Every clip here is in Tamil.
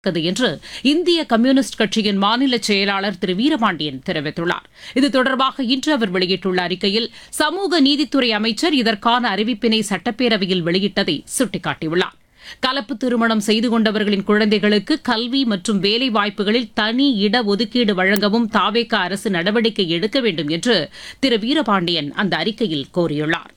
உள்ளது என்று இந்திய கம்யூனிஸ்ட் கட்சியின் மாநில செயலாளர் திரு வீரபாண்டியன் தெரிவித்துள்ளார் இது தொடர்பாக இன்று அவர் வெளியிட்டுள்ள அறிக்கையில் சமூக நீதித்துறை அமைச்சர் இதற்கான அறிவிப்பினை சட்டப்பேரவையில் வெளியிட்டதை சுட்டிக்காட்டியுள்ளார் கலப்பு திருமணம் செய்து கொண்டவர்களின் குழந்தைகளுக்கு கல்வி மற்றும் வேலை வாய்ப்புகளில் தனி இட ஒதுக்கீடு வழங்கவும் தாவேக அரசு நடவடிக்கை எடுக்க வேண்டும் என்று திரு வீரபாண்டியன் அந்த அறிக்கையில் கோரியுள்ளார்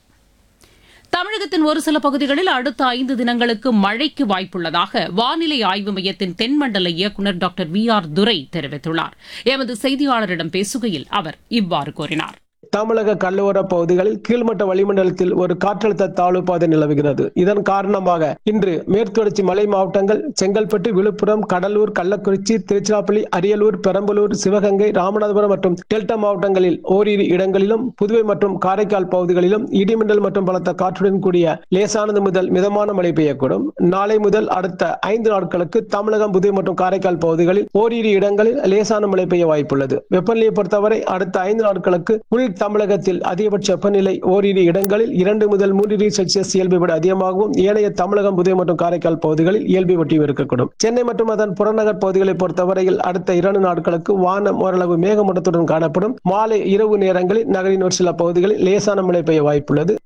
தமிழகத்தின் ஒரு சில பகுதிகளில் அடுத்த ஐந்து தினங்களுக்கு மழைக்கு வாய்ப்புள்ளதாக வானிலை ஆய்வு மையத்தின் தென்மண்டல இயக்குநர் டாக்டர் வி ஆர் துரை தெரிவித்துள்ளார் எமது செய்தியாளரிடம் பேசுகையில் அவர் இவ்வாறு கூறினார் தமிழக கடலோர பகுதிகளில் கீழ்மட்ட வளிமண்டலத்தில் ஒரு காற்றழுத்த தாழ்வு பாதை நிலவுகிறது இதன் காரணமாக இன்று மேற்குத்தொடர்ச்சி மலை மாவட்டங்கள் செங்கல்பட்டு விழுப்புரம் கடலூர் கள்ளக்குறிச்சி திருச்சிராப்பள்ளி அரியலூர் பெரம்பலூர் சிவகங்கை ராமநாதபுரம் மற்றும் டெல்டா மாவட்டங்களில் ஓரிரு இடங்களிலும் புதுவை மற்றும் காரைக்கால் பகுதிகளிலும் இடிமின்னல் மற்றும் பலத்த காற்றுடன் கூடிய லேசானது முதல் மிதமான மழை பெய்யக்கூடும் நாளை முதல் அடுத்த ஐந்து நாட்களுக்கு தமிழகம் புதுவை மற்றும் காரைக்கால் பகுதிகளில் ஓரிரு இடங்களில் லேசான மழை பெய்ய வாய்ப்புள்ளது வெப்பநிலையை பொறுத்தவரை அடுத்த ஐந்து நாட்களுக்கு உள் தமிழகத்தில் அதிகபட்ச வெப்பநிலை ஓரிரு இடங்களில் இரண்டு முதல் மூன்று டிகிரி செல்சியஸ் இயல்பை விட அதிகமாகவும் ஏனைய தமிழகம் புதுவை மற்றும் காரைக்கால் பகுதிகளில் இயல்பை ஒட்டியும் இருக்கக்கூடும் சென்னை மற்றும் அதன் புறநகர் பகுதிகளை பொறுத்தவரையில் அடுத்த இரண்டு நாட்களுக்கு வானம் ஓரளவு மேகமூட்டத்துடன் காணப்படும் மாலை இரவு நேரங்களில் நகரின் ஒரு சில பகுதிகளில் லேசான மழை பெய்ய வாய்ப்புள்ளது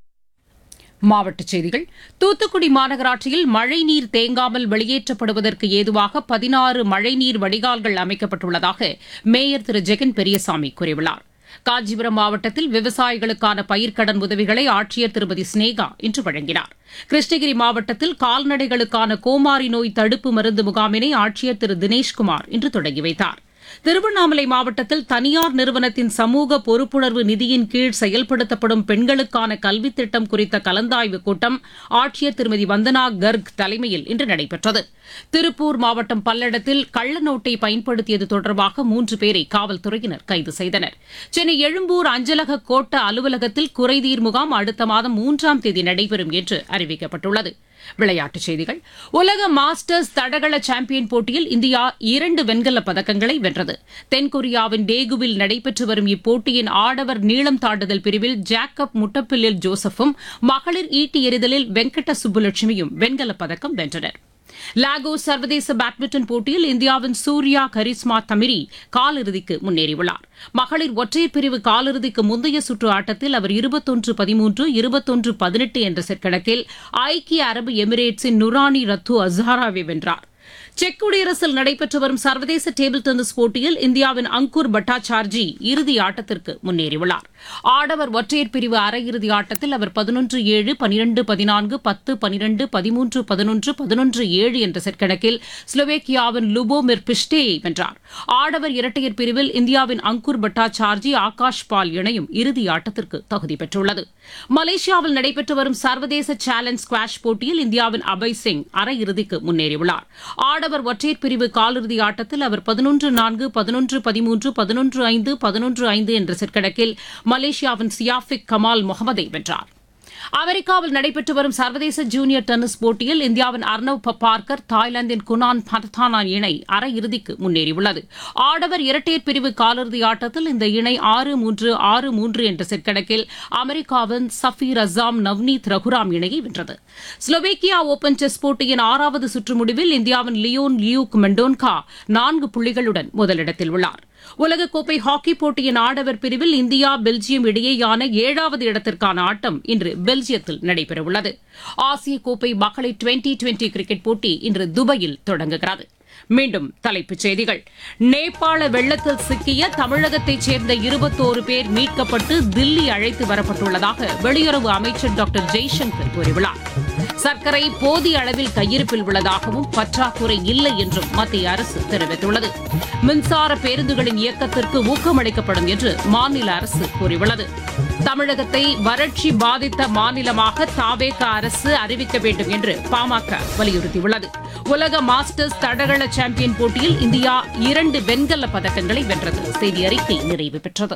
மாவட்டச் செய்திகள் தூத்துக்குடி மாநகராட்சியில் மழைநீர் தேங்காமல் வெளியேற்றப்படுவதற்கு ஏதுவாக பதினாறு மழைநீர் வடிகால்கள் அமைக்கப்பட்டுள்ளதாக மேயர் திரு ஜெகன் பெரியசாமி கூறியுள்ளார் காஞ்சிபுரம் மாவட்டத்தில் விவசாயிகளுக்கான பயிர்க்கடன் உதவிகளை ஆட்சியர் திருமதி ஸ்னேகா இன்று வழங்கினார் கிருஷ்ணகிரி மாவட்டத்தில் கால்நடைகளுக்கான கோமாரி நோய் தடுப்பு மருந்து முகாமினை ஆட்சியர் திரு தினேஷ்குமார் இன்று தொடங்கி வைத்தார் திருவண்ணாமலை மாவட்டத்தில் தனியார் நிறுவனத்தின் சமூக பொறுப்புணர்வு நிதியின் கீழ் செயல்படுத்தப்படும் பெண்களுக்கான கல்வித் திட்டம் குறித்த கலந்தாய்வு கூட்டம் ஆட்சியர் திருமதி வந்தனா கர்க் தலைமையில் இன்று நடைபெற்றது திருப்பூர் மாவட்டம் பல்லடத்தில் கள்ள நோட்டை பயன்படுத்தியது தொடர்பாக மூன்று பேரை காவல்துறையினர் கைது செய்தனர் சென்னை எழும்பூர் அஞ்சலக கோட்ட அலுவலகத்தில் குறைதீர் முகாம் அடுத்த மாதம் மூன்றாம் தேதி நடைபெறும் என்று அறிவிக்கப்பட்டுள்ளது விளையாட்டுச் செய்திகள் உலக மாஸ்டர்ஸ் தடகள சாம்பியன் போட்டியில் இந்தியா இரண்டு வெண்கலப் பதக்கங்களை வென்றது தென்கொரியாவின் டேகுவில் நடைபெற்று வரும் இப்போட்டியின் ஆடவர் நீளம் தாண்டுதல் பிரிவில் ஜாக்கப் முட்டப்பில்லில் ஜோசப்பும் மகளிர் ஈட்டி எறிதலில் வெங்கட சுப்புலட்சுமியும் வெண்கலப் பதக்கம் வென்றனர் லாகோஸ் சர்வதேச பேட்மிண்டன் போட்டியில் இந்தியாவின் சூர்யா கரிஸ்மா தமிரி காலிறுதிக்கு முன்னேறியுள்ளார் மகளிர் ஒற்றையர் பிரிவு காலிறுதிக்கு முந்தைய சுற்று ஆட்டத்தில் அவர் இருபத்தொன்று பதிமூன்று இருபத்தொன்று பதினெட்டு என்ற செட் கணக்கில் ஐக்கிய அரபு எமிரேட்ஸின் நுரானி ரத்து அசாராவை வென்றார் செக் குடியரசில் நடைபெற்று வரும் சர்வதேச டேபிள் டென்னிஸ் போட்டியில் இந்தியாவின் அங்கூர் பட்டாச்சார்ஜி இறுதி ஆட்டத்திற்கு முன்னேறியுள்ளார் ஆடவர் ஒற்றையர் பிரிவு அரையிறுதி ஆட்டத்தில் அவர் பதினொன்று ஏழு பனிரெண்டு பதினான்கு பத்து பனிரெண்டு பதிமூன்று பதினொன்று பதினொன்று ஏழு என்ற செட் கணக்கில் ஸ்லோவேக்கியாவின் லுபோமிர் பிஷ்டேயை வென்றார் ஆடவர் இரட்டையர் பிரிவில் இந்தியாவின் அங்கூர் பட்டாச்சார்ஜி ஆகாஷ் பால் இணையும் இறுதி ஆட்டத்திற்கு தகுதி பெற்றுள்ளது மலேசியாவில் நடைபெற்று வரும் சர்வதேச சேலஞ்ச் ஸ்குவாஷ் போட்டியில் இந்தியாவின் அபய் சிங் அரையிறுதிக்கு முன்னேறியுள்ளார் ஆடவர் ஒற்றையர் பிரிவு காலிறுதி ஆட்டத்தில் அவர் பதினொன்று நான்கு பதினொன்று பதிமூன்று பதினொன்று ஐந்து பதினொன்று ஐந்து என்ற செட் கணக்கில் மலேசியாவின் சியாஃபிக் கமால் முகமதை வென்றார் அமெரிக்காவில் நடைபெற்று வரும் சர்வதேச ஜூனியர் டென்னிஸ் போட்டியில் இந்தியாவின் அர்ணவ் பார்க்கர் தாய்லாந்தின் குனான் பரதானான் இணை அரையிறுதிக்கு முன்னேறியுள்ளது ஆடவர் இரட்டையர் பிரிவு காலிறுதி ஆட்டத்தில் இந்த இணை ஆறு மூன்று ஆறு மூன்று என்ற செட் கணக்கில் அமெரிக்காவின் சஃபீர் அசாம் நவ்னீத் ரகுராம் இணையை வென்றது ஸ்லோவேக்கியா ஓபன் செஸ் போட்டியின் ஆறாவது சுற்று முடிவில் இந்தியாவின் லியோன் லியூக் மெண்டோன்கா நான்கு புள்ளிகளுடன் முதலிடத்தில் உள்ளார் உலகக்கோப்பை ஹாக்கி போட்டியின் ஆடவர் பிரிவில் இந்தியா பெல்ஜியம் இடையேயான ஏழாவது இடத்திற்கான ஆட்டம் இன்று பெல்ஜியத்தில் நடைபெறவுள்ளது ஆசிய கோப்பை மகளிர் டுவெண்டி டுவெண்டி கிரிக்கெட் போட்டி இன்று துபாயில் தொடங்குகிறது மீண்டும் தலைப்புச் செய்திகள் நேபாள வெள்ளத்தில் சிக்கிய தமிழகத்தைச் சேர்ந்த இருபத்தோரு பேர் மீட்கப்பட்டு தில்லி அழைத்து வரப்பட்டுள்ளதாக வெளியுறவு அமைச்சர் டாக்டர் ஜெய்சங்கர் கூறியுள்ளார் சர்க்கரை போதிய அளவில் கையிருப்பில் உள்ளதாகவும் பற்றாக்குறை இல்லை என்றும் மத்திய அரசு தெரிவித்துள்ளது மின்சார பேருந்துகளின் இயக்கத்திற்கு ஊக்கமளிக்கப்படும் என்று மாநில அரசு கூறியுள்ளது தமிழகத்தை வறட்சி பாதித்த மாநிலமாக தாவேக அரசு அறிவிக்க வேண்டும் என்று பாமக வலியுறுத்தியுள்ளது உலக மாஸ்டர்ஸ் தடகள சாம்பியன் போட்டியில் இந்தியா இரண்டு வெண்கல பதக்கங்களை வென்றது செய்தி அறிக்கை நிறைவு பெற்றது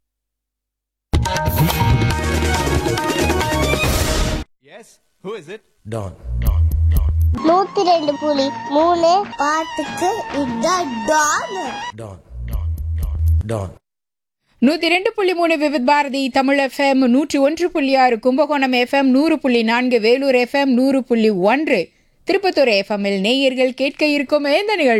Yes? Who is it? Don. நூத்தி ரெண்டு புலி மூணு பாட்டுக்கு இதான் டான் Don. Don. நூத்தி ரெண்டு புள்ளி மூணு விவித் பாரதி தமிழ் எஃப்எம் நூற்றி ஒன்று புள்ளி ஆறு கும்பகோணம் எஃப்எம் நூறு புள்ளி நான்கு வேலூர் எஃப்எம் நூறு புள்ளி ஒன்று திருப்பத்தூர் எஃப்எம்மில் நேயர்கள் கேட்க இருக்கும் இந்த நிகழ்ச்சி